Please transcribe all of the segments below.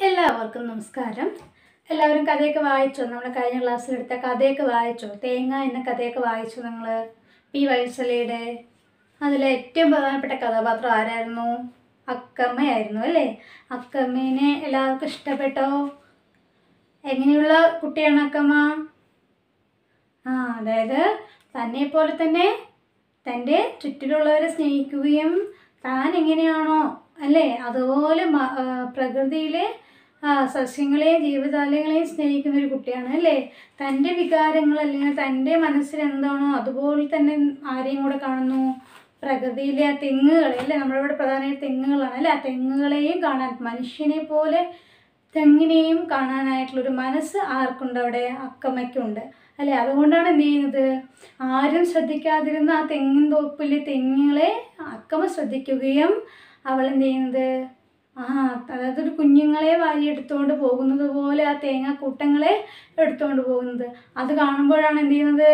എല്ലാവർക്കും നമസ്കാരം എല്ലാവരും കഥയൊക്കെ വായിച്ചോ നമ്മൾ കഴിഞ്ഞ ക്ലാസ്സിലെടുത്ത കഥയൊക്കെ വായിച്ചോ തേങ്ങ എന്ന കഥയൊക്കെ വായിച്ചോ നിങ്ങൾ പി വത്സലയുടെ അതിലെ ഏറ്റവും പ്രധാനപ്പെട്ട കഥാപാത്രം ആരായിരുന്നു അക്കമ്മയായിരുന്നു അല്ലേ അക്കമ്മേനെ എല്ലാവർക്കും ഇഷ്ടപ്പെട്ടോ എങ്ങനെയുള്ള കുട്ടിയാണ് അക്കമ്മ ആ അതായത് തന്നെ പോലെ തന്നെ തൻ്റെ ചുറ്റിലുള്ളവരെ സ്നേഹിക്കുകയും താൻ എങ്ങനെയാണോ അല്ലേ അതുപോലെ മ- ആ, പ്രകൃതിയിലെ ആ, സസ്യങ്ങളെയും ജീവജാലങ്ങളെയും സ്നേഹിക്കുന്ന ഒരു കുട്ടിയാണ് അല്ലേ തൻ്റെ വികാരങ്ങൾ അല്ലെങ്കിൽ തൻ്റെ മനസ്സിൽ എന്താണോ അതുപോലെ തന്നെ ആരെയും കൂടെ കാണുന്നു പ്രകൃതിയിലെ ആ തെങ്ങുകളെ അല്ലേ നമ്മുടെ ഇവിടെ പ്രധാനമായിട്ട് തെങ്ങുകളാണ് അല്ലേ ആ തെങ്ങുകളെയും കാണാൻ മനുഷ്യനെ പോലെ തെങ്ങിനെയും കാണാനായിട്ടുള്ളൊരു മനസ്സ് ആർക്കുണ്ട് അവിടെ അക്കമ്മയ്ക്കുണ്ട് അല്ലേ അതുകൊണ്ടാണ് എന്ത് ചെയ്യുന്നത് ആരും ശ്രദ്ധിക്കാതിരുന്ന ആ തെങ്ങിൻ തോപ്പിലെ തെങ്ങുകളെ അക്കമ്മ ശ്രദ്ധിക്കുകയും അവൾ എന്ത് ചെയ്യുന്നത് ആ അതായത് ഒരു കുഞ്ഞുങ്ങളെ വാരി എടുത്തുകൊണ്ട് പോകുന്നത് പോലെ ആ തേങ്ങ കൂട്ടങ്ങളെ എടുത്തുകൊണ്ട് പോകുന്നത് അത് കാണുമ്പോഴാണ് എന്ത് ചെയ്യുന്നത്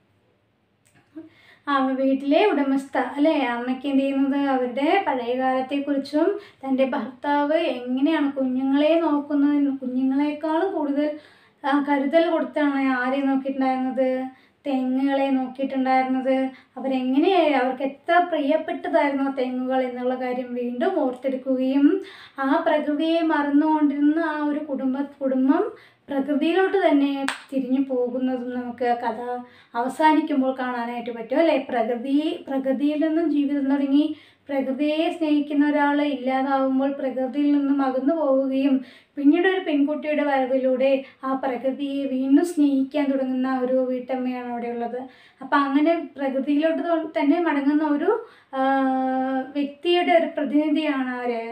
ആ വീട്ടിലെ ഉടമസ്ഥ അല്ലേ അമ്മയ്ക്ക് എന്ത് ചെയ്യുന്നത് അവരുടെ പഴയ കാലത്തെക്കുറിച്ചും തൻ്റെ ഭർത്താവ് എങ്ങനെയാണ് കുഞ്ഞുങ്ങളെ നോക്കുന്നതിന് കുഞ്ഞുങ്ങളെക്കാളും കൂടുതൽ ആ, കരുതൽ കൊടുത്താണ് ആരെ നോക്കിയിട്ടുണ്ടായിരുന്നത് തെങ്ങുകളെ നോക്കിയിട്ടുണ്ടായിരുന്നത് അവരെങ്ങനെയായി അവർക്ക് എത്ര പ്രിയപ്പെട്ടതായിരുന്നു ആ തെങ്ങുകൾ എന്നുള്ള കാര്യം വീണ്ടും ഓർത്തെടുക്കുകയും ആ പ്രകൃതിയെ മറന്നുകൊണ്ടിരുന്ന ആ ഒരു കുടുംബ കുടുംബം പ്രകൃതിയിലോട്ട് തന്നെ തിരിഞ്ഞു പോകുന്നതും നമുക്ക് കഥ അവസാനിക്കുമ്പോൾ കാണാനായിട്ട് പറ്റും അല്ലേ പ്രകൃതി പ്രകൃതിയിൽ നിന്നും ജീവിതം തുടങ്ങി പ്രകൃതിയെ സ്നേഹിക്കുന്ന ഒരാൾ ഇല്ലാതാവുമ്പോൾ പ്രകൃതിയിൽ നിന്നും അകന്നു പോവുകയും പിന്നീട് ഒരു പെൺകുട്ടിയുടെ വരവിലൂടെ ആ പ്രകൃതിയെ വീണ്ടും സ്നേഹിക്കാൻ തുടങ്ങുന്ന ഒരു വീട്ടമ്മയാണ് അവിടെ ഉള്ളത് അപ്പം അങ്ങനെ പ്രകൃതിയിലോട്ട് തൊ- തന്നെ മടങ്ങുന്ന ഒരു ആ, വ്യക്തിയുടെ ഒരു പ്രതിനിധിയാണ് ആര്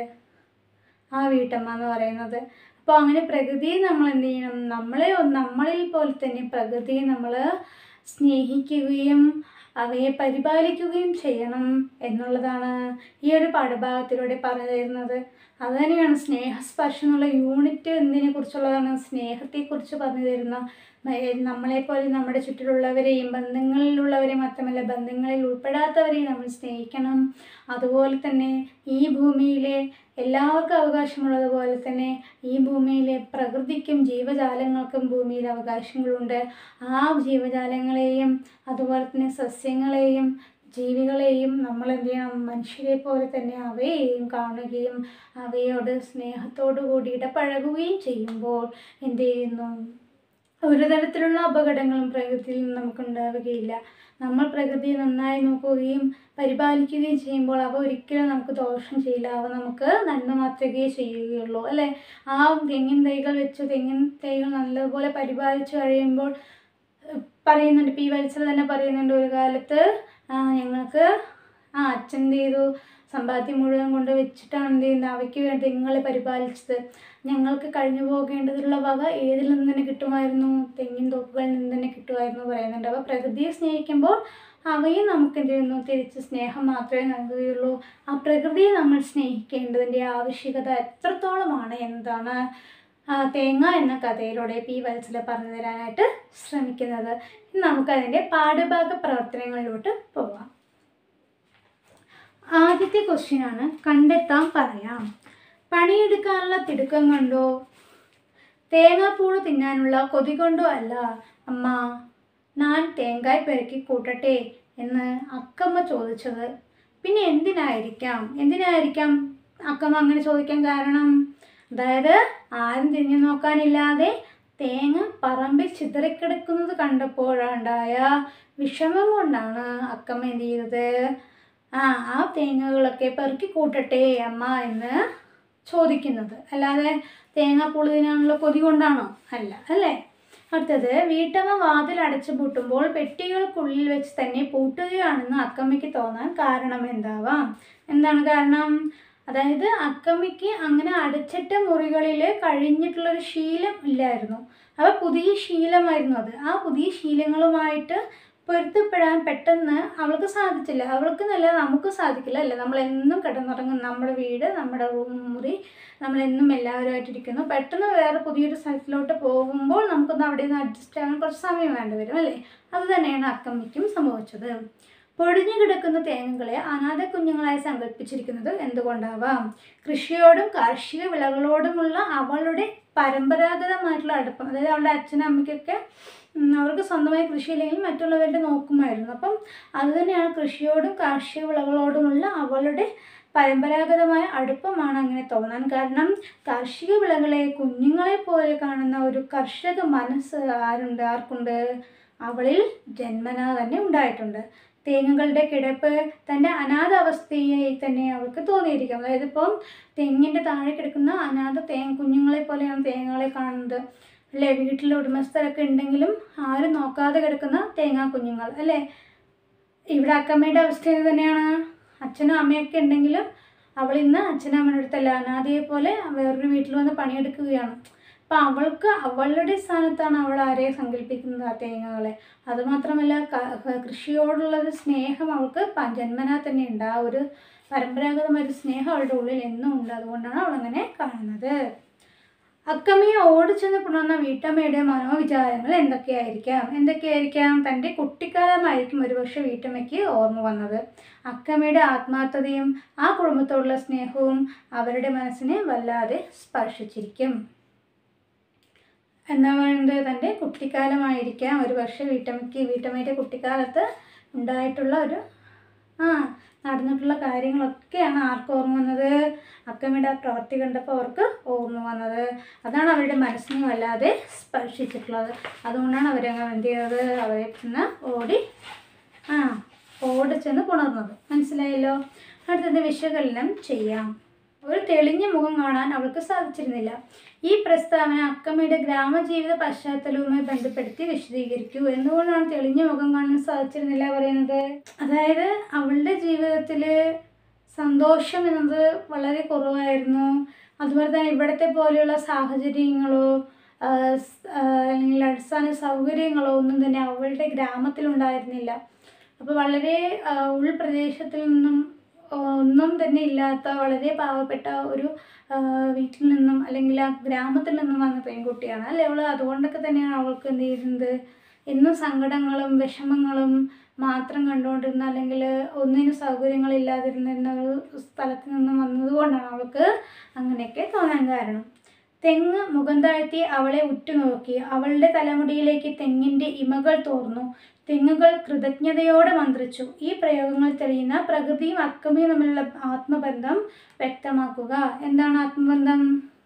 ആ വീട്ടമ്മ എന്ന് പറയുന്നത് അപ്പോൾ അങ്ങനെ പ്രകൃതിയെ നമ്മൾ എന്ത് ചെയ്യണം നമ്മളെ ഒന്ന് നമ്മളിൽ പോലെ തന്നെ പ്രകൃതിയെ നമ്മൾ സ്നേഹിക്കുകയും അവയെ പരിപാലിക്കുകയും ചെയ്യണം എന്നുള്ളതാണ് ഈ ഒരു പാഠഭാഗത്തിലൂടെ പറഞ്ഞു തരുന്നത് അത് തന്നെയാണ് സ്നേഹസ്പർശം എന്നുള്ള യൂണിറ്റ് എന്തിനെ കുറിച്ചുള്ളതാണ് സ്നേഹത്തെക്കുറിച്ച് പറഞ്ഞു തരുന്ന മ- നമ്മളെപ്പോലെ നമ്മുടെ ചുറ്റിലുള്ളവരെയും ബന്ധങ്ങളിലുള്ളവരെ മാത്രമല്ല ബന്ധങ്ങളിൽ ഉൾപ്പെടാത്തവരെയും നമ്മൾ സ്നേഹിക്കണം അതുപോലെ തന്നെ ഈ ഭൂമിയിലെ എല്ലാവർക്കും അവകാശമുള്ളതുപോലെ തന്നെ ഈ ഭൂമിയിലെ പ്രകൃതിക്കും ജീവജാലങ്ങൾക്കും ഭൂമിയിൽ അവകാശങ്ങളുണ്ട് ആ ജീവജാലങ്ങളെയും അതുപോലെ തന്നെ സസ്യങ്ങളെയും ജീവികളെയും നമ്മൾ എന്ത് ചെയ്യണം മനുഷ്യരെ പോലെ തന്നെ അവയെയും കാണുകയും അവയോട് സ്നേഹത്തോടു കൂടി ഇടപഴകുകയും ചെയ്യുമ്പോൾ എന്ത് ചെയ്യുന്നു ഒരു തരത്തിലുള്ള അപകടങ്ങളും പ്രകൃതിയിൽ നിന്ന് നമുക്കുണ്ടാവുകയില്ല നമ്മൾ പ്രകൃതിയെ നന്നായി നോക്കുകയും പരിപാലിക്കുകയും ചെയ്യുമ്പോൾ അവ ഒരിക്കലും നമുക്ക് ദോഷം ചെയ്യില്ല അവ നമുക്ക് നന്മ മാത്രമേ ചെയ്യുകയുള്ളൂ അല്ലേ ആ തെങ്ങിൻ തൈകൾ വെച്ച് തെങ്ങിൻ തൈകൾ നല്ലതുപോലെ പരിപാലിച്ചു കഴിയുമ്പോൾ ഏഹ്, പറയുന്നുണ്ട് പി വത്സല തന്നെ പറയുന്നുണ്ട് ഒരു കാലത്ത് ആ, ഞങ്ങൾക്ക് ആ അച്ഛൻ എന്ത് ചെയ്തു സമ്പാദ്യം മുഴുവൻ കൊണ്ട് വെച്ചിട്ടാണ് എന്ത് ചെയ്യുന്നത് അവയ്ക്ക് വേണ്ടി തെങ്ങുകളെ പരിപാലിച്ചത് ഞങ്ങൾക്ക് കഴിഞ്ഞു പോകേണ്ടതിലുള്ള വക ഏതിൽ നിന്ന് തന്നെ കിട്ടുമായിരുന്നു തെങ്ങിൻ തോപ്പുകളിൽ നിന്ന് തന്നെ കിട്ടുമായിരുന്നു പറയുന്നുണ്ട് അപ്പോൾ പ്രകൃതിയെ സ്നേഹിക്കുമ്പോൾ അവയെ നമുക്ക് എന്ത് ചെയ്യുന്നു തിരിച്ച് സ്നേഹം മാത്രമേ നൽകുകയുള്ളൂ ആ പ്രകൃതിയെ നമ്മൾ സ്നേഹിക്കേണ്ടതിൻ്റെ ആവശ്യകത എത്രത്തോളമാണ് എന്താണ് ആ, തേങ്ങ എന്ന കഥയിലൂടെ പി വത്സല പറഞ്ഞു തരാനായിട്ട് ശ്രമിക്കുന്നത് ഇനി നമുക്കതിൻ്റെ പാഠഭാഗ പ്രവർത്തനങ്ങളിലോട്ട് പോകാം ആദ്യത്തെ ക്വസ്റ്റ്യൻ ആണ് കണ്ടെത്താൻ പറയാം പണിയെടുക്കാനുള്ള തിടുക്കം കൊണ്ടോ തേങ്ങാപ്പൂള് തിന്നാനുള്ള കൊതി കൊണ്ടോ അല്ല അമ്മ ഞാൻ തേങ്ങായി പെരുക്കി കൂട്ടട്ടെ എന്ന് അക്കമ്മ ചോദിച്ചത് പിന്നെ എന്തിനായിരിക്കാം എന്തിനായിരിക്കാം അക്കമ്മ അങ്ങനെ ചോദിക്കാൻ കാരണം അതായത് ആരും തിരിഞ്ഞു നോക്കാനില്ലാതെ തേങ്ങ പറമ്പിൽ ചിതറിക്കിടക്കുന്നത് കണ്ടപ്പോഴുണ്ടായ വിഷമം കൊണ്ടാണ് അക്കമ്മ എന്ത് ചെയ്തത് ആ ആ തേങ്ങകളൊക്കെ പെറുക്കി കൂട്ടട്ടെ അമ്മ എന്ന് ചോദിക്കുന്നത് അല്ലാതെ തേങ്ങ പുളിതിനാണുള്ള കൊതി കൊണ്ടാണോ അല്ല അല്ലേ അടുത്തത് വീട്ടമ്മ വാതിൽ അടച്ചു പൂട്ടുമ്പോൾ പെട്ടികൾക്കുള്ളിൽ വെച്ച് തന്നെ പൂട്ടുകയാണെന്ന് അക്കമ്മയ്ക്ക് തോന്നാൻ കാരണം എന്താവാം എന്താണ് കാരണം അതായത് അക്കമ്മയ്ക്ക് അങ്ങനെ അടച്ചിട്ട മുറികളിൽ കഴിഞ്ഞിട്ടുള്ളൊരു ശീലം ഇല്ലായിരുന്നു അപ്പോൾ പുതിയ ശീലമായിരുന്നു അത് ആ പുതിയ ശീലങ്ങളുമായിട്ട് പൊരുത്തപ്പെടാൻ പെട്ടെന്ന് അവൾക്ക് സാധിച്ചില്ല അവൾക്ക് നല്ല നമുക്ക് സാധിക്കില്ല അല്ലേ നമ്മളെന്നും കിടന്നുറങ്ങും നമ്മുടെ വീട് നമ്മുടെ റൂം മുറി നമ്മളെന്നും എല്ലാവരുമായിട്ടിരിക്കുന്നു പെട്ടെന്ന് വേറെ പുതിയൊരു സ്ഥലത്തിലോട്ട് പോകുമ്പോൾ നമുക്കൊന്ന് അവിടെ നിന്ന് അഡ്ജസ്റ്റ് ആകാൻ കുറച്ച് സമയം വേണ്ടി വരും അല്ലേ അത് തന്നെയാണ് അക്കമ്മയ്ക്കും സംഭവിച്ചത് പൊഴിഞ്ഞു കിടക്കുന്ന തേങ്ങകളെ അനാഥ കുഞ്ഞുങ്ങളായി സങ്കല്പിച്ചിരിക്കുന്നത് എന്തുകൊണ്ടാവാം കൃഷിയോടും കാർഷിക വിളകളോടുമുള്ള അവളുടെ പരമ്പരാഗതമായിട്ടുള്ള അടുപ്പം അതായത് അവളുടെ അച്ഛനും അമ്മയ്ക്കൊക്കെ ഉം, അവർക്ക് സ്വന്തമായി കൃഷിയില്ലെങ്കിൽ മറ്റുള്ളവരുടെ നോക്കുമായിരുന്നു അപ്പം അതുതന്നെയാണ് കൃഷിയോടും കാർഷിക വിളകളോടുമുള്ള അവളുടെ പരമ്പരാഗതമായ അടുപ്പമാണ് അങ്ങനെ തോന്നാൻ കാരണം കാർഷിക വിളകളെ കുഞ്ഞുങ്ങളെ പോലെ കാണുന്ന ഒരു കർഷക മനസ്സ് ആരുണ്ട് ആർക്കുണ്ട് അവളിൽ ജന്മന തന്നെ ഉണ്ടായിട്ടുണ്ട് തേങ്ങകളുടെ കിടപ്പ് തൻ്റെ അനാഥാവസ്ഥയായി തന്നെ അവൾക്ക് തോന്നിയിരിക്കും അതായത് ഇപ്പം തെങ്ങിൻ്റെ താഴെ കിടക്കുന്ന അനാഥ തേങ്ങ കുഞ്ഞുങ്ങളെ പോലെയാണ് തേങ്ങകളെ കാണുന്നത് അല്ലേ വീട്ടിൽ ഉടമസ്ഥരൊക്കെ ഉണ്ടെങ്കിലും ആരും നോക്കാതെ കിടക്കുന്ന തേങ്ങാ കുഞ്ഞുങ്ങൾ അല്ലേ ഇവിടെ അക്കമ്മയുടെ അവസ്ഥ ഇത് തന്നെയാണ് അച്ഛനും അമ്മയൊക്കെ ഉണ്ടെങ്കിലും അവൾ ഇന്ന് അച്ഛനും അമ്മയുടെ അടുത്തല്ല അനാഥയെ പോലെ വേറൊരു വീട്ടിൽ വന്ന് പണിയെടുക്കുകയാണ് അപ്പം അവൾക്ക് അവളുടെ സ്ഥാനത്താണ് അവൾ ആരെയെ സങ്കല്പിക്കുന്നത് ആ തേങ്ങകളെ അതുമാത്രമല്ല ക- കൃഷിയോടുള്ള ഒരു സ്നേഹം അവൾക്ക് പ- ജന്മനാ തന്നെ ഉണ്ട് ആ ഒരു പരമ്പരാഗതമായ ഒരു സ്നേഹം അവളുടെ ഉള്ളിൽ എന്നും ഉണ്ട് അതുകൊണ്ടാണ് അവൾ അങ്ങനെ കാണുന്നത് അക്കമ്മയെ ഓടിച്ചെന്ന് പുണർന്ന വീട്ടമ്മയുടെ മനോവിചാരങ്ങൾ എന്തൊക്കെയായിരിക്കാം എന്തൊക്കെയായിരിക്കാം തൻ്റെ കുട്ടിക്കാലമായിരിക്കും ഒരുപക്ഷെ വീട്ടമ്മയ്ക്ക് ഓർമ്മ വന്നത് അക്കമ്മയുടെ ആത്മാർത്ഥതയും ആ കുടുംബത്തോടുള്ള സ്നേഹവും അവരുടെ മനസ്സിനെ വല്ലാതെ സ്പർശിച്ചിരിക്കും എന്താ പറയുന്നത് തൻ്റെ കുട്ടിക്കാലമായിരിക്കാം ഒരു പക്ഷേ വീട്ടമ്മയ്ക്ക് വീട്ടമ്മയുടെ കുട്ടിക്കാലത്ത് ഉണ്ടായിട്ടുള്ള ഒരു ആ നടന്നിട്ടുള്ള കാര്യങ്ങളൊക്കെയാണ് ആർക്ക് ഓർമ്മ വന്നത് അക്കമ്മയുടെ ആ പ്രവൃത്തി കണ്ടപ്പോൾ അവർക്ക് ഓർമ്മ വന്നത് അതാണ് അവരുടെ മനസ്സിനെ വല്ലാതെ സ്പർശിച്ചിട്ടുള്ളത് അതുകൊണ്ടാണ് അവരങ്ങ് എന്ത് ചെയ്തത് അവരെ ചെന്ന് ഓടി ആ ഓടി ചെന്ന് പുണർന്നത് മനസ്സിലായല്ലോ അടുത്തത് വിശകലനം ചെയ്യാം ഒരു തെളിഞ്ഞ മുഖം കാണാൻ അവൾക്ക് സാധിച്ചിരുന്നില്ല ഈ പ്രസ്താവന അക്കമ്മയുടെ ഗ്രാമജീവിത പശ്ചാത്തലവുമായി ബന്ധപ്പെടുത്തി വിശദീകരിക്കൂ എന്തുകൊണ്ടാണ് തെളിഞ്ഞ മുഖം കാണാൻ സാധിച്ചിരുന്നില്ല പറയുന്നത് അതായത് അവളുടെ ജീവിതത്തിൽ സന്തോഷം എന്നത് വളരെ കുറവായിരുന്നു അതുപോലെ തന്നെ ഇവിടുത്തെ പോലെയുള്ള സാഹചര്യങ്ങളോ ആ, സ്- ആ, അല്ലെങ്കിൽ അടിസ്ഥാന സൗകര്യങ്ങളോ ഒന്നും തന്നെ അവളുടെ ഗ്രാമത്തിലുണ്ടായിരുന്നില്ല അപ്പോൾ വളരെ ആ, ഉൾപ്രദേശത്തിൽ നിന്നും ആ, ഒന്നും തന്നെ ഇല്ലാത്ത വളരെ പാവപ്പെട്ട ഒരു ആ, വീട്ടിൽ നിന്നും അല്ലെങ്കിൽ ആ ഗ്രാമത്തിൽ നിന്നും വന്ന പെൺകുട്ടിയാണ് അല്ലേ അവൾ അതുകൊണ്ടൊക്കെ തന്നെയാണ് അവൾക്ക് എന്ത് ചെയ്യുന്നത് എന്നും സങ്കടങ്ങളും വിഷമങ്ങളും മാത്രം കണ്ടുകൊണ്ടിരുന്ന അല്ലെങ്കിൽ ഒന്നിനും സൗകര്യങ്ങളില്ലാതിരുന്ന ഒരു സ്ഥലത്ത് നിന്നും വന്നതുകൊണ്ടാണ് അവൾക്ക് അങ്ങനെയൊക്കെ തോന്നാൻ കാരണം തെങ്ങ് മുഖം താഴ്ത്തി അവളെ ഉറ്റുനോക്കി അവളുടെ തലമുടിയിലേക്ക് തെങ്ങിൻ്റെ ഇമകൾ തോർന്നു തെങ്ങുകൾ കൃതജ്ഞതയോടെ മന്ത്രിച്ചു ഈ പ്രയോഗങ്ങൾ തെളിയുന്ന പ്രകൃതിയും അക്കമയും തമ്മിലുള്ള ആത്മബന്ധം വ്യക്തമാക്കുക എന്താണ് ആത്മബന്ധം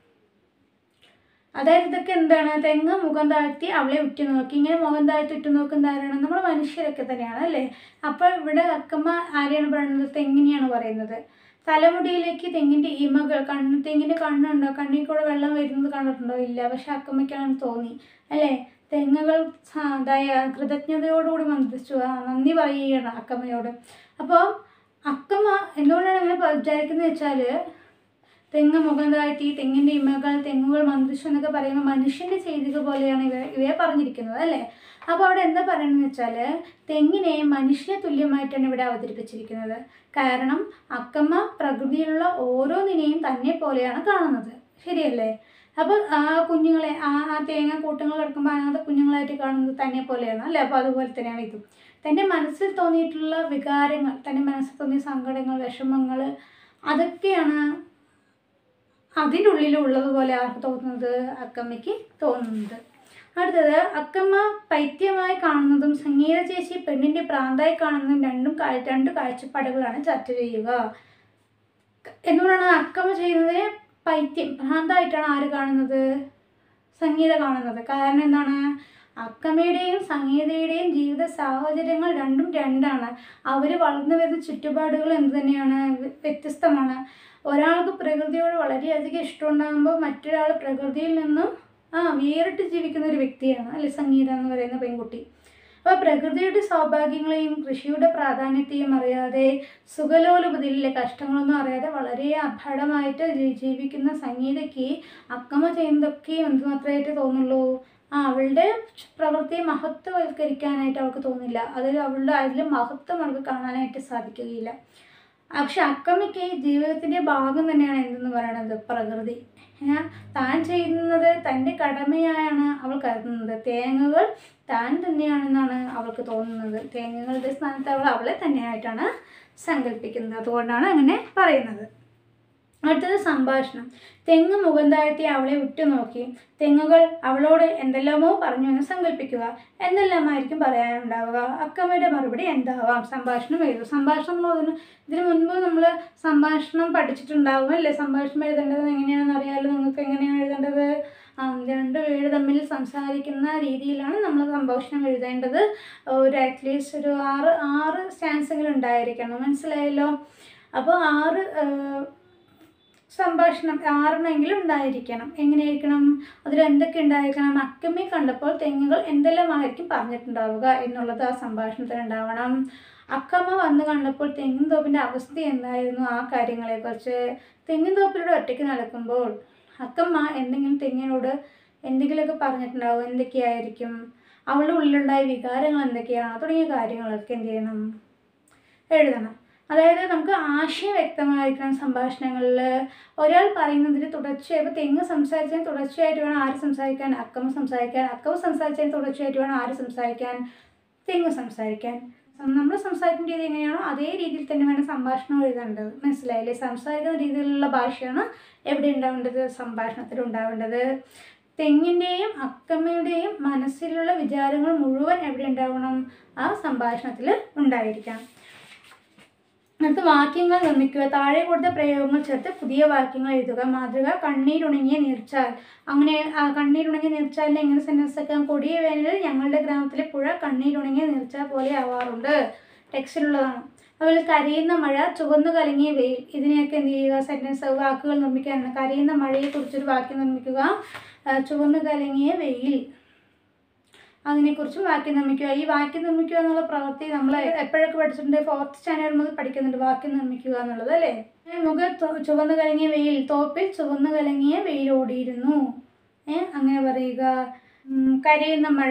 അതായത് ഇതൊക്കെ എന്താണ് തെങ്ങ് മുഖം താഴ്ത്തി അവളെ ഉറ്റുനോക്കി ഇങ്ങനെ മുഖം താഴ്ത്തി ഉറ്റുനോക്കുന്ന ആരാണ് നമ്മൾ മനുഷ്യരൊക്കെ തന്നെയാണ് അല്ലേ അപ്പോൾ ഇവിടെ അക്കമ്മ ആരെയാണ് പറയുന്നത് തെങ്ങിനെയാണ് പറയുന്നത് തലമുടിയിലേക്ക് തെങ്ങിൻ്റെ ഇമകൾ കണ്ണ് തെങ്ങിൻ്റെ കണ്ണുണ്ടോ കണ്ണിൽ കൂടെ വെള്ളം വരുന്നത് കണ്ടിട്ടുണ്ടോ ഇല്ല പക്ഷെ അക്കമ്മയ്ക്കാണ് തോന്നി അല്ലേ തെങ്ങുകൾ സ- ദയ കൃതജ്ഞതയോടുകൂടി മന്ത്രിച്ചു ആ നന്ദി പറയുകയാണ് അക്കമ്മയോട് അപ്പോൾ അക്കമ്മ എന്തുകൊണ്ടാണ് അങ്ങനെ പ- വിചാരിക്കുന്നത് വെച്ചാൽ തെങ്ങ് മുഖം താഴ്ത്തി തെങ്ങിൻ്റെ ഇമകൾ തെങ്ങുകൾ മന്ത്രിച്ചു എന്നൊക്കെ പറയുമ്പോൾ മനുഷ്യൻ്റെ ചെയ്തിക പോലെയാണ് ഇവ ഇവയെ പറഞ്ഞിരിക്കുന്നത് അല്ലേ അപ്പോൾ അവിടെ എന്താ പറയുന്നത് വെച്ചാൽ തെങ്ങിനെ മനുഷ്യനെ തുല്യമായിട്ടാണ് ഇവിടെ അവതരിപ്പിച്ചിരിക്കുന്നത് കാരണം അക്കമ്മ പ്രകൃതിയിലുള്ള ഓരോന്നിനെയും തന്നെ പോലെയാണ് കാണുന്നത് ശരിയല്ലേ അപ്പോൾ ആ കുഞ്ഞുങ്ങളെ ആ ആ തേങ്ങ കൂട്ടങ്ങൾ കിടക്കുമ്പോൾ അതിനകത്ത് കുഞ്ഞുങ്ങളായിട്ട് കാണുന്നത് തന്നെ പോലെയാണ് അല്ലേ അപ്പോൾ അതുപോലെ തന്നെയാണ് ഇതും തൻ്റെ മനസ്സിൽ തോന്നിയിട്ടുള്ള വികാരങ്ങൾ തൻ്റെ മനസ്സിൽ തോന്നിയ സങ്കടങ്ങൾ വിഷമങ്ങൾ അതൊക്കെയാണ് അതിൻ്റെ ഉള്ളിൽ ഉള്ളതുപോലെ ആർക്ക് തോന്നുന്നത് അക്കമ്മയ്ക്ക് തോന്നുന്നത് അടുത്തത് അക്കമ്മ പൈത്യമായി കാണുന്നതും സംഗീത ചേച്ചി പെണ്ണിൻ്റെ പ്രാന്തായി കാണുന്നതും രണ്ടും കാ- രണ്ട് കാഴ്ചപ്പാടുകളാണ് ചർച്ച ചെയ്യുക എന്തുകൊണ്ടാണ് അക്കമ്മ ചെയ്യുന്നതിനെ പൈത്യം ഭ്രാന്തായിട്ടാണ് ആര് കാണുന്നത് സംഗീത കാണുന്നത് കാരണം എന്താണ് അക്കമ്മയുടെയും സംഗീതയുടെയും ജീവിത സാഹചര്യങ്ങൾ രണ്ടും രണ്ടാണ് അവർ വളർന്നു വരുന്ന ചുറ്റുപാടുകൾ എന്ത് തന്നെയാണ് വ്യ- വ്യത്യസ്തമാണ് ഒരാൾക്ക് പ്രകൃതിയോട് വളരെയധികം ഇഷ്ടമുണ്ടാകുമ്പോൾ മറ്റൊരാൾ പ്രകൃതിയിൽ നിന്നും ആ വേറിട്ട് ജീവിക്കുന്ന ഒരു വ്യക്തിയാണ് അല്ലെ സംഗീത എന്ന് പറയുന്ന പെൺകുട്ടി അപ്പോൾ പ്രകൃതിയുടെ സൗഭാഗ്യങ്ങളെയും കൃഷിയുടെ പ്രാധാന്യത്തെയും അറിയാതെ സുഖലോലുപതിയിലെ കഷ്ടങ്ങളൊന്നും അറിയാതെ വളരെ അഭടമായിട്ട് ജീ- ജീവിക്കുന്ന സംഗീതയ്ക്ക് അക്കമ്മ ചെയ്യുന്നതൊക്കെയും എന്തുമാത്രമായിട്ട് തോന്നുള്ളൂ ആ അവളുടെ പ്രവൃത്തിയെ മഹത്വവൽക്കരിക്കാനായിട്ട് അവൾക്ക് തോന്നില്ല അതിൽ അവളുടെ അതിൽ മഹത്വം അവൾക്ക് കാണാനായിട്ട് സാധിക്കുകയില്ല പക്ഷെ അക്കമ്മയ്ക്ക് ജീവിതത്തിൻ്റെ ഭാഗം തന്നെയാണ് എന്തെന്ന് പറയണത് പ്രകൃതി ഏ, താൻ ചെയ്യുന്നത് തൻ്റെ കടമയായാണ് അവൾ കരുതുന്നത് തേങ്ങകൾ താൻ തന്നെയാണെന്നാണ് അവൾക്ക് തോന്നുന്നത് തേങ്ങകളുടെ സ്ഥാനത്ത് അവൾ അവളെ തന്നെയായിട്ടാണ് സങ്കല്പിക്കുന്നത് അതുകൊണ്ടാണ് അങ്ങനെ പറയുന്നത് അടുത്തത് സംഭാഷണം തെങ്ങ് മുഖം താഴ്ത്തി അവളെ ഉറ്റുനോക്കി തെങ്ങുകൾ അവളോട് എന്തെല്ലാമോ പറഞ്ഞു എന്ന് സങ്കല്പിക്കുക എന്തെല്ലാമായിരിക്കും പറയാനുണ്ടാവുക അക്കമ്മയുടെ മറുപടി എന്താവാം സംഭാഷണം എഴുതും സംഭാഷണം എന്നുള്ളതിന് ഇതിനു മുൻപ് നമ്മൾ സംഭാഷണം പഠിച്ചിട്ടുണ്ടാവും അല്ലേ സംഭാഷണം എഴുതേണ്ടത് എങ്ങനെയാണെന്ന് അറിയാമല്ലോ നിങ്ങൾക്ക് എങ്ങനെയാണ് എഴുതേണ്ടത് ആ, രണ്ട് പേര് തമ്മിൽ സംസാരിക്കുന്ന രീതിയിലാണ് നമ്മൾ സംഭാഷണം എഴുതേണ്ടത് ഒരു അറ്റ്ലീസ്റ്റ് ഒരു ആറ് ആറ് സ്റ്റാൻസെങ്കിലും ഉണ്ടായിരിക്കണം മനസ്സിലായല്ലോ അപ്പോൾ ആറ് ആ, സംഭാഷണം ആറെണ്ണമെങ്കിലും ഉണ്ടായിരിക്കണം എങ്ങനെയായിരിക്കണം അതിൽ എന്തൊക്കെ ഉണ്ടായിരിക്കണം അക്കമ്മയെ കണ്ടപ്പോൾ തെങ്ങുകൾ എന്തെല്ലാമായിരിക്കും പറഞ്ഞിട്ടുണ്ടാവുക എന്നുള്ളത് ആ സംഭാഷണത്തിൽ ഉണ്ടാവണം അക്കമ്മ വന്ന് കണ്ടപ്പോൾ തെങ്ങിൻ തോപ്പിൻ്റെ അവസ്ഥ എന്തായിരുന്നു ആ കാര്യങ്ങളെക്കുറിച്ച് തെങ്ങിൻ തോപ്പിലൂടെ ഒറ്റയ്ക്ക് നടക്കുമ്പോൾ അക്കമ്മ എന്തെങ്കിലും തെങ്ങിനോട് എന്തെങ്കിലുമൊക്കെ പറഞ്ഞിട്ടുണ്ടാവും എന്തൊക്കെയായിരിക്കും അവളുടെ ഉള്ളിലുണ്ടായ വികാരങ്ങൾ എന്തൊക്കെയാണ് തുടങ്ങിയ കാര്യങ്ങളൊക്കെ എന്ത് ചെയ്യണം എഴുതണം അതായത് നമുക്ക് ആശയം വ്യക്തമായിരിക്കണം സംഭാഷണങ്ങളിൽ ഒരാൾ പറയുന്നതിന് തുടർച്ചയായി ഇപ്പോൾ തെങ്ങ് സംസാരിച്ചതിന് തുടർച്ചയായിട്ട് വേണം ആര് സംസാരിക്കാൻ അക്കമ്മ സംസാരിക്കാൻ അക്കമ്മ സംസാരിച്ചതിന് തുടർച്ചയായിട്ട് വേണം ആര് സംസാരിക്കാൻ തെങ്ങ് സംസാരിക്കാൻ നമ്മൾ സംസാരിക്കുന്ന രീതി എങ്ങനെയാണോ അതേ രീതിയിൽ തന്നെ വേണം സംഭാഷണം എഴുതേണ്ടത് മനസ്സിലായില്ലേ സംസാരിക്കുന്ന രീതിയിലുള്ള ഭാഷയാണ് എവിടെ ഉണ്ടാവേണ്ടത് സംഭാഷണത്തിൽ ഉണ്ടാവേണ്ടത് തെങ്ങിൻ്റെയും അക്കമ്മയുടെയും മനസ്സിലുള്ള വിചാരങ്ങൾ മുഴുവൻ എവിടെ ഉണ്ടാവണം ആ സംഭാഷണത്തിൽ ഉണ്ടായിരിക്കണം അടുത്ത വാക്യങ്ങൾ നിർമ്മിക്കുക താഴെ കൊടുത്ത പ്രയോഗങ്ങൾ ചേർത്ത് പുതിയ വാക്യങ്ങൾ എഴുതുക മാതൃക കണ്ണീരുണങ്ങിയ നീർച്ചാൽ അങ്ങനെ ആ കണ്ണീരുണങ്ങിയ നീർച്ചാലിനെ എങ്ങനെ സെൻറ്റൻസ് ആക്കാം കൊടിയ വേനലിൽ ഞങ്ങളുടെ ഗ്രാമത്തിലെ പുഴ കണ്ണീരുണങ്ങിയ നീർച്ചാൽ പോലെ ആവാറുണ്ട് ടെക്സ്റ്റിലുള്ളതാണ് അതുപോലെ കരയുന്ന മഴ ചുവന്നു കലങ്ങിയ വെയിൽ ഇതിനെയൊക്കെ എന്ത് ചെയ്യുക സെൻറ്റൻസ് വാക്കുകൾ നിർമ്മിക്കാനാണ് കരയുന്ന മഴയെക്കുറിച്ചൊരു വാക്യം നിർമ്മിക്കുക ആ, ചുവന്നു കലങ്ങിയ വെയിൽ അതിനെക്കുറിച്ച് വാക്യം നിർമ്മിക്കുക ഈ വാക്യം നിർമ്മിക്കുക എന്നുള്ള പ്രവൃത്തി നമ്മൾ എപ്പോഴൊക്കെ പഠിച്ചിട്ടുണ്ട് ഫോർത്ത് സ്റ്റാൻഡേർഡ് മുതൽ പഠിക്കുന്നുണ്ട് വാക്യം നിർമ്മിക്കുക എന്നുള്ളത് അല്ലേ മുഖ ചുവന്നു കലങ്ങിയ വെയിൽ തോപ്പിൽ ചുവന്നു കലങ്ങിയ വെയിൽ ഓടിയിരുന്നു ഏ അങ്ങനെ പറയുക ഉം, കരയുന്ന മഴ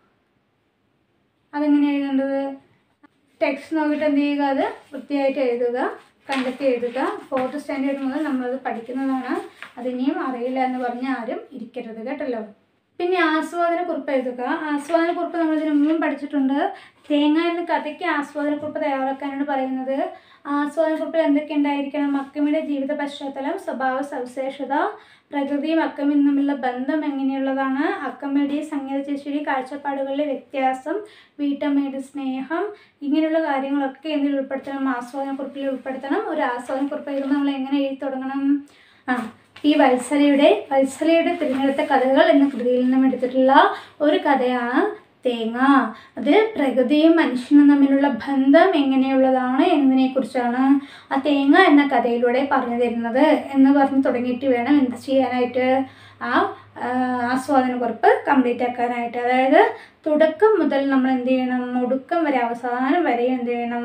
അതെങ്ങനെ എഴുതേണ്ടത് ടെക്സ്റ്റ് നോക്കിയിട്ട് എന്ത് ചെയ്യുക അത് വൃത്തിയായിട്ട് എഴുതുക കണ്ടെത്തി എഴുതുക ഫോർത്ത് സ്റ്റാൻഡേർഡ് മുതൽ നമ്മളത് പഠിക്കുന്നതാണ് അതിനിയും അറിയില്ല എന്ന് പറഞ്ഞ് ആരും ഇരിക്കരുത് കേട്ടല്ലോ പിന്നെ ആസ്വാദന കുറിപ്പ് എഴുതുക ആസ്വാദന കുറിപ്പ് നമ്മൾ ഇതിനു മുമ്പും പഠിച്ചിട്ടുണ്ട് തേങ്ങ എന്ന കഥയ്ക്ക് ആസ്വാദന കുറിപ്പ് തയ്യാറാക്കാനാണ് പറയുന്നത് ആസ്വാദന കുറിപ്പിൽ എന്തൊക്കെ ഉണ്ടായിരിക്കണം അക്കമിയുടെ ജീവിത പശ്ചാത്തലം സ്വഭാവ സവിശേഷത പ്രകൃതിയും അക്കമിയും തമ്മിലുള്ള ബന്ധം എങ്ങനെയുള്ളതാണ് അക്കമ്മയുടെയും സംഗീത ചേച്ചിയുടെയും കാഴ്ചപ്പാടുകളിലെ വ്യത്യാസം വീട്ടമ്മയുടെ സ്നേഹം ഇങ്ങനെയുള്ള കാര്യങ്ങളൊക്കെ എന്തിൽ ഉൾപ്പെടുത്തണം ആസ്വാദന കുറിപ്പിൽ ഉൾപ്പെടുത്തണം ഒരു ആസ്വാദന കുറിപ്പ് എഴുതുമ്പോൾ നമ്മൾ എങ്ങനെ എഴുതി തുടങ്ങണം ആ ഈ വത്സലയുടെ വത്സലയുടെ തിരഞ്ഞെടുത്ത കഥകൾ എന്ന കൃതിയിൽ നിന്നും എടുത്തിട്ടുള്ള ഒരു കഥയാണ് തേങ്ങ അത് പ്രകൃതിയും മനുഷ്യനും തമ്മിലുള്ള ബന്ധം എങ്ങനെയുള്ളതാണ് എന്നതിനെക്കുറിച്ചാണ് ആ തേങ്ങ എന്ന കഥയിലൂടെ പറഞ്ഞു തരുന്നത് എന്ന് പറഞ്ഞ് തുടങ്ങിയിട്ട് വേണം എന്ത് ചെയ്യാനായിട്ട് ആ ആ, ആസ്വാദനക്കുറിപ്പ് കംപ്ലീറ്റ് ആക്കാനായിട്ട് അതായത് തുടക്കം മുതൽ നമ്മൾ എന്ത് ചെയ്യണം ഒടുക്കം വരെ അവസാനം വരെ എന്ത് ചെയ്യണം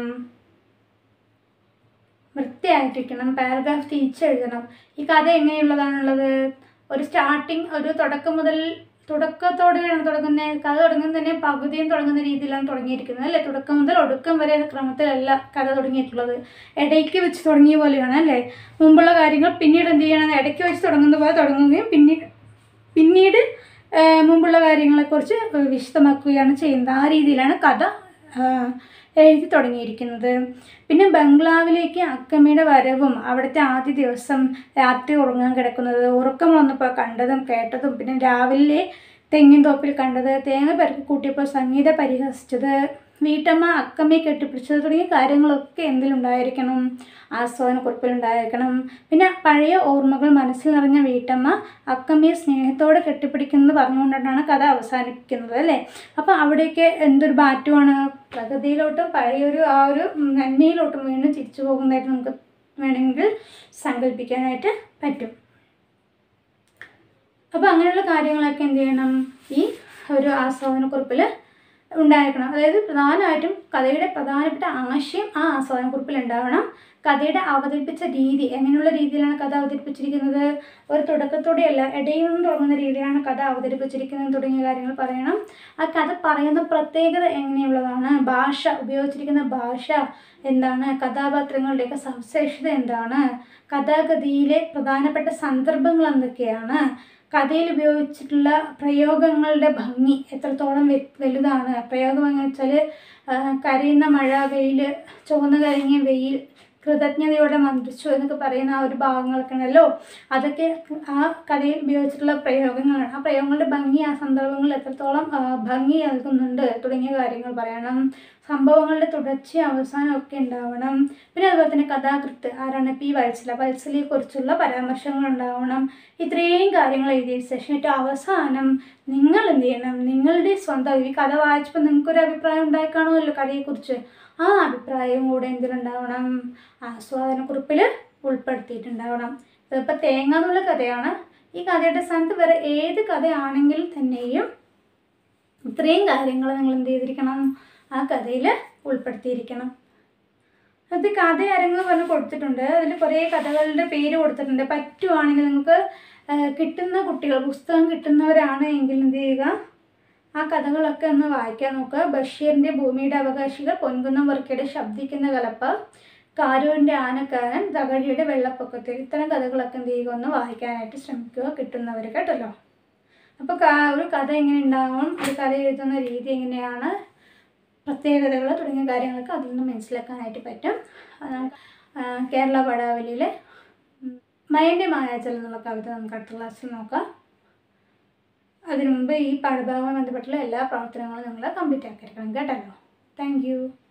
വൃത്തിയായിട്ടിരിക്കണം പാരഗ്രാഫ് തിരിച്ചെഴുതണം ഈ കഥ എങ്ങനെയുള്ളതാണുള്ളത് ഒരു സ്റ്റാർട്ടിങ് ഒരു തുടക്കം മുതൽ തുടക്കത്തോടെയാണ് തുടങ്ങുന്നത് കഥ തുടങ്ങുന്നത് തന്നെ പകുതിയും തുടങ്ങുന്ന രീതിയിലാണ് തുടങ്ങിയിരിക്കുന്നത് അല്ലേ തുടക്കം മുതൽ ഒടുക്കം വരെ ക്രമത്തിലല്ല കഥ തുടങ്ങിയിട്ടുള്ളത് ഇടയ്ക്ക് വെച്ച് തുടങ്ങിയ പോലെയാണ് അല്ലേ മുമ്പുള്ള കാര്യങ്ങൾ പിന്നീട് എന്ത് ചെയ്യണം ഇടയ്ക്ക് വെച്ച് തുടങ്ങുന്ന പോലെ തുടങ്ങുകയും പിന്നീട് പിന്നീട് ആ, മുമ്പുള്ള കാര്യങ്ങളെക്കുറിച്ച് വിശദമാക്കുകയാണ് ചെയ്യുന്നത് ആ രീതിയിലാണ് കഥ ആ, എഴുതി തുടങ്ങിയിരിക്കുന്നത് പിന്നെ ബംഗ്ലാവിലേക്ക് അക്കമ്മയുടെ വരവും അവിടുത്തെ ആദ്യ ദിവസം രാത്രി ഉറങ്ങാൻ കിടക്കുന്നത് ഉറക്കം വന്നപ്പോൾ കണ്ടതും കേട്ടതും പിന്നെ രാവിലെ തെങ്ങിൻ തോപ്പിൽ കണ്ടത് തേങ്ങ പെറുക്കി കൂട്ടിയപ്പോൾ സംഗീത പരിഹസിച്ചത് വീട്ടമ്മ അക്കമ്മയെ കെട്ടിപ്പിടിച്ചത് തുടങ്ങിയ കാര്യങ്ങളൊക്കെ എന്തിലുണ്ടായിരിക്കണം ആസ്വാദനക്കുറിപ്പിലുണ്ടായിരിക്കണം പിന്നെ പഴയ ഓർമ്മകൾ മനസ്സിൽ നിറഞ്ഞ വീട്ടമ്മ അക്കമ്മയെ സ്നേഹത്തോടെ കെട്ടിപ്പിടിക്കുന്നത് പറഞ്ഞുകൊണ്ടാണ് കഥ അവസാനിപ്പിക്കുന്നത് അല്ലേ അപ്പോൾ അവിടേക്ക് എന്തൊരു മാറ്റമാണ് പ്രകൃതിയിലോട്ടും പഴയൊരു ആ ഒരു നന്മയിലോട്ടും വീണ്ടും തിരിച്ചു പോകുന്നതായിട്ട് നമുക്ക് വേണമെങ്കിൽ സങ്കല്പിക്കാനായിട്ട് പറ്റും അപ്പോൾ അങ്ങനെയുള്ള കാര്യങ്ങളൊക്കെ എന്ത് ചെയ്യണം ഈ ഒരു ആസ്വാദനക്കുറിപ്പിൽ ഉണ്ടായിരിക്കണം അതായത് പ്രധാനമായിട്ടും കഥയുടെ പ്രധാനപ്പെട്ട ആശയം ആ ആസ്വാദനക്കുറിപ്പിൽ ഉണ്ടാവണം കഥയുടെ അവതരിപ്പിച്ച രീതി എങ്ങനെയുള്ള രീതിയിലാണ് കഥ അവതരിപ്പിച്ചിരിക്കുന്നത് ഒരു തുടക്കത്തോടെയല്ല ഇടയിൽ നിന്ന് തുടങ്ങുന്ന രീതിയിലാണ് കഥ അവതരിപ്പിച്ചിരിക്കുന്നത് തുടങ്ങിയ കാര്യങ്ങൾ പറയണം ആ കഥ പറയുന്ന പ്രത്യേകത എങ്ങനെയുള്ളതാണ് ഭാഷ ഉപയോഗിച്ചിരിക്കുന്ന ഭാഷ എന്താണ് കഥാപാത്രങ്ങളുടെയൊക്കെ സവിശേഷത എന്താണ് കഥാഗതിയിലെ പ്രധാനപ്പെട്ട സന്ദർഭങ്ങൾ എന്തൊക്കെയാണ് കഥയിൽ ഉപയോഗിച്ചിട്ടുള്ള പ്രയോഗങ്ങളുടെ ഭംഗി എത്രത്തോളം വെ- വലുതാണ് പ്രയോഗം എന്ന് വെച്ചാൽ കരയുന്ന മഴ വെയിൽ ചുവന്ന് കരിഞ്ഞ വെയിൽ കൃതജ്ഞതയോടെ മന്ത്രിച്ചു എന്നൊക്കെ പറയുന്ന ആ ഒരു ഭാഗങ്ങളൊക്കെ ഉണ്ടല്ലോ അതൊക്കെ ആ കഥയിൽ ഉപയോഗിച്ചിട്ടുള്ള പ്രയോഗങ്ങളാണ് ആ പ്രയോഗങ്ങളുടെ ഭംഗി ആ സന്ദർഭങ്ങളിൽ എത്രത്തോളം ആ, ഭംഗി നൽകുന്നുണ്ട് തുടങ്ങിയ കാര്യങ്ങൾ പറയണം സംഭവങ്ങളുടെ തുടർച്ചയും അവസാനം ഒക്കെ ഉണ്ടാവണം പിന്നെ അതുപോലെ തന്നെ കഥാകൃത്ത് ആരാണ് പി വത്സല വത്സലയെ കുറിച്ചുള്ള പരാമർശങ്ങൾ ഉണ്ടാവണം ഇത്രയും കാര്യങ്ങൾ എഴുതിയ ശേഷം ഏറ്റവും അവസാനം നിങ്ങൾ എന്ത് ചെയ്യണം നിങ്ങളുടെ സ്വന്തം ഈ കഥ വായിച്ചപ്പോൾ നിങ്ങൾക്കൊരു അഭിപ്രായം ഉണ്ടായി കാണുമല്ലോ കഥയെക്കുറിച്ച് ആ അഭിപ്രായവും കൂടെ എന്തിലുണ്ടാവണം ആസ്വാദനക്കുറിപ്പിൽ ഉൾപ്പെടുത്തിയിട്ടുണ്ടാവണം ഇതിപ്പോൾ തേങ്ങ എന്നുള്ള കഥയാണ് ഈ കഥയുടെ സ്ഥാനത്ത് വേറെ ഏത് കഥയാണെങ്കിൽ തന്നെയും ഇത്രയും കാര്യങ്ങൾ നിങ്ങൾ എന്ത് ചെയ്തിരിക്കണം ആ കഥയിൽ ഉൾപ്പെടുത്തിയിരിക്കണം അത് കഥ അരങ്ങ് പറഞ്ഞ് കൊടുത്തിട്ടുണ്ട് അതിൽ കുറേ കഥകളുടെ പേര് കൊടുത്തിട്ടുണ്ട് പറ്റുവാണെങ്കിൽ നിങ്ങൾക്ക് ആ, കിട്ടുന്ന കുട്ടികൾ പുസ്തകം കിട്ടുന്നവരാണ് എങ്കിൽ എന്ത് ചെയ്യുക ആ കഥകളൊക്കെ ഒന്ന് വായിക്കാൻ നോക്കുക ബഷീറിൻ്റെ ഭൂമിയുടെ അവകാശികൾ പൊൻകുന്നം വർക്കയുടെ ശബ്ദിക്കുന്ന കലപ്പ കാരൂരിൻ്റെ ആനക്കാരൻ തകഴിയുടെ വെള്ളപ്പൊക്കത്തിൽ ഇത്തരം കഥകളൊക്കെ എന്ത് ചെയ്യുക ഒന്ന് വായിക്കാനായിട്ട് ശ്രമിക്കുക കിട്ടുന്നവർ കേട്ടല്ലോ അപ്പോൾ ഒരു കഥ എങ്ങനെ ഉണ്ടാകും ഒരു കഥ എഴുതുന്ന രീതി എങ്ങനെയാണ് പ്രത്യേകതകൾ തുടങ്ങിയ കാര്യങ്ങളൊക്കെ അതിൽ നിന്ന് മനസ്സിലാക്കാനായിട്ട് പറ്റും ആ, ആ, കേരള പടാവലിയിലെ ഉം, മയൻ്റെ മായാജൽ എന്നുള്ള കവിത നമുക്ക് അടുത്ത ക്ലാസ്സിൽ നോക്കാം അതിനു മുമ്പ് ഈ പാഠഭാഗവുമായി ബന്ധപ്പെട്ടുള്ള എല്ലാ പ്രവർത്തനങ്ങളും നിങ്ങൾ കംപ്ലീറ്റ് ആക്കിയിരിക്കണം കേട്ടല്ലോ താങ്ക് യു